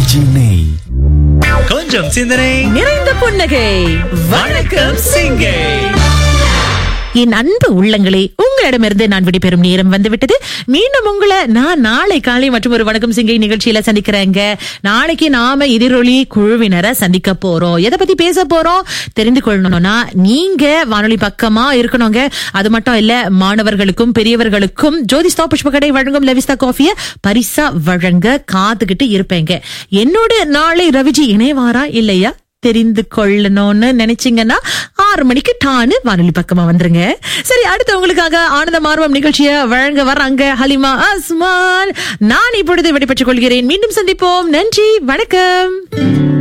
RKG நெய் கொஞ்சம் சிந்தனை நிறைந்த புன்னகை வணக்கம் சிங்கை என் அன்பு உள்ளங்களே உங்களிடமிருந்து நான் விடைபெறும் நேரம் வந்துவிட்டது மீண்டும் உங்களை நான் நாளை காலை மற்றும் ஒரு வணக்கம் சிங்கை நிகழ்ச்சியில சந்திக்கிறேங்க நாளைக்கு நாம எதிரொலி குழுவினரை சந்திக்க போறோம் எதை பத்தி பேச போறோம் தெரிந்து கொள்ளணும்னா நீங்க வானொலி பக்கமா இருக்கணுங்க அது மட்டும் இல்ல மாணவர்களுக்கும் பெரியவர்களுக்கும் ஜோதிஸ்தா புஷ்பகடை வழங்கும் லெவிஸ்தா காஃபிய பரிசா வழங்க காத்துக்கிட்டு இருப்பேங்க என்னோட நாளை ரவிஜி இணைவாரா இல்லையா தெரிந்து கொள்ளணும்னு நினைச்சீங்கன்னா ஆறு மணிக்கு டானு வானொலி பக்கமா வந்துருங்க சரி அடுத்து உங்களுக்காக ஆனந்த மார்வம் நிகழ்ச்சியை வழங்க வர்றாங்க ஹலிமா அஸ்மான் நான் இப்பொழுது விடைபெற்றுக் கொள்கிறேன் மீண்டும் சந்திப்போம் நன்றி வணக்கம்